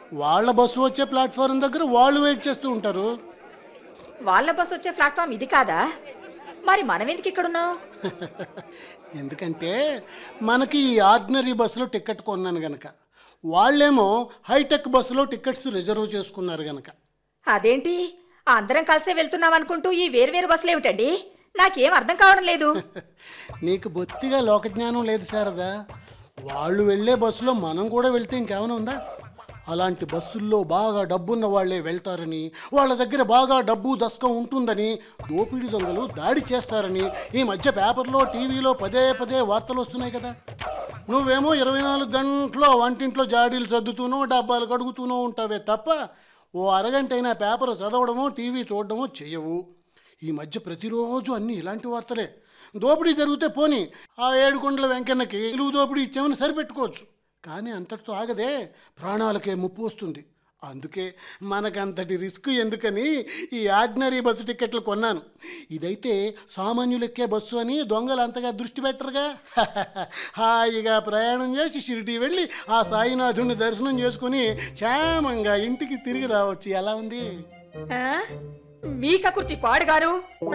వాళ్ళ బస్సు వచ్చే ప్లాట్ఫారం దగ్గర వాళ్ళు వెయిట్ చేస్తూ ఉంటారు వాళ్ళ బస్ వచ్చే ప్లాట్ఫామ్ ఇది కాదా మరి మనం ఎందుకు ఇక్కడున్నాం ఎందుకంటే మనకి ఈ ఆర్డినరీ బస్సులో టికెట్ కొన్నాను గనక వాళ్ళేమో హైటెక్ బస్సులో టికెట్స్ రిజర్వ్ చేసుకున్నారు గనక అదేంటి అందరం కలిసే వెళ్తున్నాం అనుకుంటూ ఈ వేరువేరు బస్సులు ఏమిటండి నాకేం అర్థం కావడం లేదు నీకు బొత్తిగా లోకజ్ఞానం లేదు శారదా వాళ్ళు వెళ్ళే బస్సులో మనం కూడా వెళ్తే ఇంకేమైనా ఉందా అలాంటి బస్సుల్లో బాగా డబ్బున్న వాళ్ళే వెళ్తారని వాళ్ళ దగ్గర బాగా డబ్బు దశకం ఉంటుందని దోపిడీ దొంగలు దాడి చేస్తారని ఈ మధ్య పేపర్లో టీవీలో పదే పదే వార్తలు వస్తున్నాయి కదా నువ్వేమో ఇరవై నాలుగు గంటలు వంటింట్లో జాడీలు సర్దుతూనో డబ్బాలు కడుగుతూనో ఉంటావే తప్ప ఓ అరగంట అయినా పేపర్ చదవడమో టీవీ చూడడమో చేయవు ఈ మధ్య ప్రతిరోజు అన్ని ఇలాంటి వార్తలే దోపిడీ జరిగితే పోని ఆ ఏడుకొండల వెంకన్నకి ఇలువు దోపిడీ ఇచ్చామని సరిపెట్టుకోవచ్చు కానీ అంతటితో ఆగదే ప్రాణాలకే ముప్పు వస్తుంది అందుకే మనకంతటి రిస్క్ ఎందుకని ఈ ఆర్డినరీ బస్సు టికెట్లు కొన్నాను ఇదైతే సామాన్యులెక్కే బస్సు అని దొంగలు అంతగా దృష్టి పెట్టరుగా హాయిగా ప్రయాణం చేసి షిరిడి వెళ్ళి ఆ సాయినాథుని దర్శనం చేసుకుని క్షేమంగా ఇంటికి తిరిగి రావచ్చు ఎలా ఉంది ఆ? మీ కకుర్తి పాడుగారు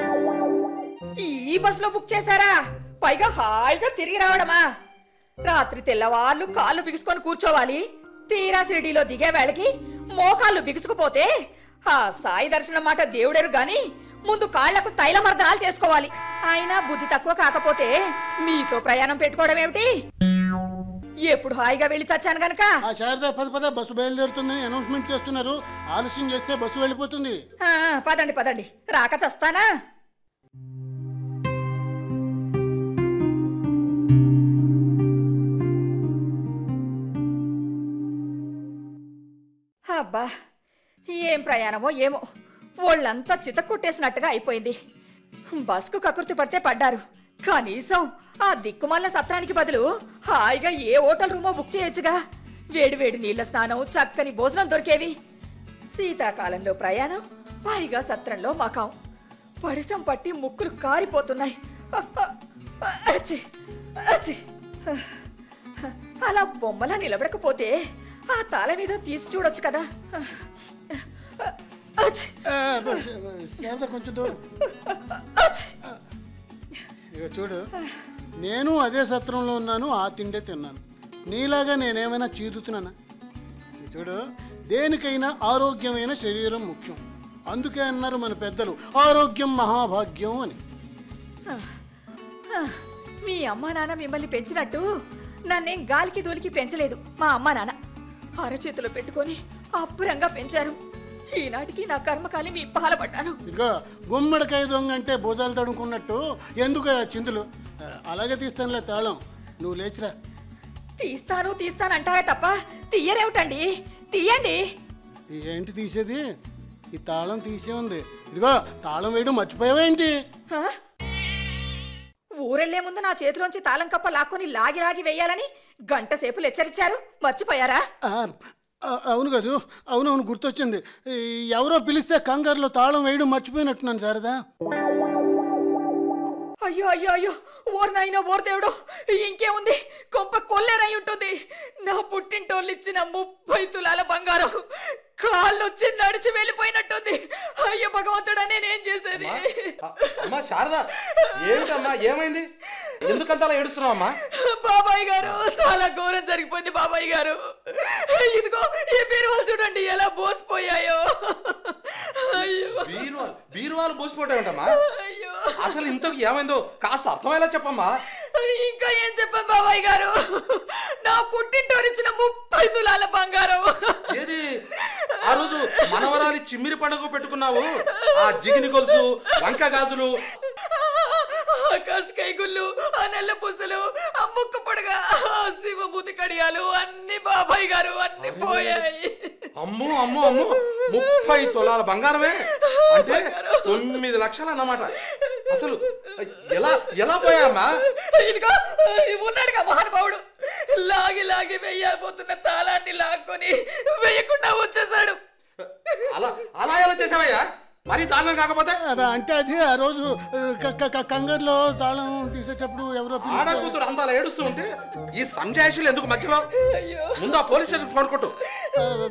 ఈ బస్సులో బుక్ చేశారా పైగా హాయిగా తిరిగి రావడమా రాత్రి తెల్లవాళ్ళు కాళ్ళు బిగుసుకొని కూర్చోవాలి తీరా షిరిడీలో దిగే వేళకి మోకాళ్ళు బిగుసుకుపోతే ఆ సాయి దర్శనం మాట దేవుడెరు గాని ముందు కాళ్లకు తైలమర్దనాలు చేసుకోవాలి అయినా బుద్ధి తక్కువ కాకపోతే మీతో ప్రయాణం పెట్టుకోవడం ఏమిటి ఎప్పుడు హాయిగా వెళ్ళి చచ్చాను గనక ఆ శారదా పద పద బస్సు బయలుదేరుతుందని అనౌన్స్మెంట్ చేస్తున్నారు ఆలస్యం చేస్తే బస్సు వెళ్ళిపోతుంది ఆ, పదండి పదండి రాక చస్తానా అబ్బా ఏం ప్రయాణమో ఏమో వాళ్ళంతా చితక్కొట్టేసినట్టుగా అయిపోయింది బస్కు కకృతి పడితే పడ్డారు కనీసం ఆ దిక్కుమాలిన సత్రానికి బదులు హాయిగా ఏ హోటల్ రూమో బుక్ చేయొచ్చుగా వేడి వేడి నీళ్ల స్నానం చక్కని భోజనం దొరికేవి శీతాకాలంలో ప్రయాణం పైగా సత్రంలో మకాం పడిసం పట్టి ముక్కులు కారిపోతున్నాయి అచ్చి, అచ్చి. అలా బొమ్మలా నిలబడకపోతే ఆ తాళం ఏదో తీసి చూడొచ్చు కదా అచ్చి, ఆ, బస్- శారదా కొంచెం దూరం అచ్చి. ఇక చూడు నేను అదే సత్రంలో ఉన్నాను ఆ తిండే తిన్నాను నీలాగా నేనేమైనా చీదుతున్నానా ఇక చూడు దేనికైనా ఆరోగ్యమైన శరీరం ముఖ్యం అందుకే అన్నారు మన పెద్దలు ఆరోగ్యం మహాభాగ్యం అని మీ అమ్మా నాన్న మిమ్మల్ని పెంచినట్టు నన్నేం గాలికి దూలికి పెంచలేదు మా అమ్మా నాన్న అరచేతిలో పెట్టుకొని అబ్బురంగా పెంచారు ఈనాటికి నా కర్మకాలి మీ పాలపడ్డాను ఇక గుమ్మడికాయ దొంగ అంటే భుజాలు తడుకున్నట్టు ఎందుకు ఆ చిందులు ఆ, అలాగే తీస్తానులే తాళం నువ్వు లేచిరా తీస్తాను తీస్తాను అంటారే తప్ప తీయరేమిటండి తీయండి ఏంటి తీసేది ఈ తాళం తీసే ఉంది ఇదిగో తాళం వేయడం మర్చిపోయావా ఏంటి హ? ఊరెళ్లే ముందు నా చేతిలోంచి తాళం కప్ప లాక్కొని లాగి లాగి వేయాలని గంట సేపు హెచ్చరించారు మర్చిపోయారా ఆ, ఆ, అవును కాదు అవునవును గుర్తొచ్చింది ఈ ఎవరో పిలిస్తే కంగారులో తాళం వేయడం మర్చిపోయినట్టున్నాను శారదా అయ్యో అయ్యో అయ్యో ఓర్ నాయనో ఓర్ దేవుడు ఇంకేముంది కొంప కొల్లేరై ఉంటుంది నా పుట్టింటోళ్ళు ఇచ్చిన ముప్పై తులాల బంగారం కాళ్ళు వచ్చి నడిచి వెళ్ళిపోయినట్టుంది అయ్యో భగవంతుడా నేనేం చేసేది అ- అమ్మా శారద ఏమిటమ్మా ఏమైంది ఎందుకంత అలా ఏడుస్తున్నావు అమ్మా బాబాయ్ గారు చాలా ఘోరం జరిగిపోయింది బాబాయ్ గారు ఇదిగో ఈ బీరువాలు చూడండి ఎలా బోసిపోయాయో అయ్యో బీరువాలు బీరువాలు బోసిపోతాయంటమ్మా అయ్యో అసలు ఇంతకు ఏమైందో కాస్త అర్థమయ్యేలా చెప్పమ్మా ఇంకా ఏం చెప్పాను బాబాయ్ గారు నా పుట్టింటోరిచ్చిన ముప్పై తులాల బంగారం ఏది ఆ రోజు మనవరాలి చిమ్మిరి పండుగ పెట్టుకున్నావు ఆ జిగిని గొలుసు వంక గాజులు ఆకాశ కైగుళ్ళు ఆ నల్ల పూసలు ఆ ముక్కు పొడగా ఆ శివమూతి కడియాలు అన్ని బాబాయ్ గారు అన్ని పోయాయి అమ్మో అమ్మో అమ్మో ముప్పై తులాల బంగారమే అంటే తొమ్మిది లక్షలు అన్నమాట అసలు ఎలా ఎలా పోయామ్మా ఇదిగో ఉన్నాడుగా మహానుభావుడు లాగి లాగి వెయ్యబోతున్న తాళాన్ని లాక్కొని వేయకుండా వచ్చేసాడు అలా అలా ఎలా చేసావయ్యా మరీ దారుణం కాకపోతే అబ్బా, అంటే అది ఆ రోజు క- క- క- కంగారులో తాళం తీసేటప్పుడు ఎవరో పిలిస్తే- ఆడ కూతురు అంత అలా ఏడుస్తూ ఉంటే ఈ సంజాయిషులు ఎందుకు మధ్యలో అయ్యో ముందు ఆ పోలీస్ స్టేషన్ ఫోన్ కొట్టు ఆ,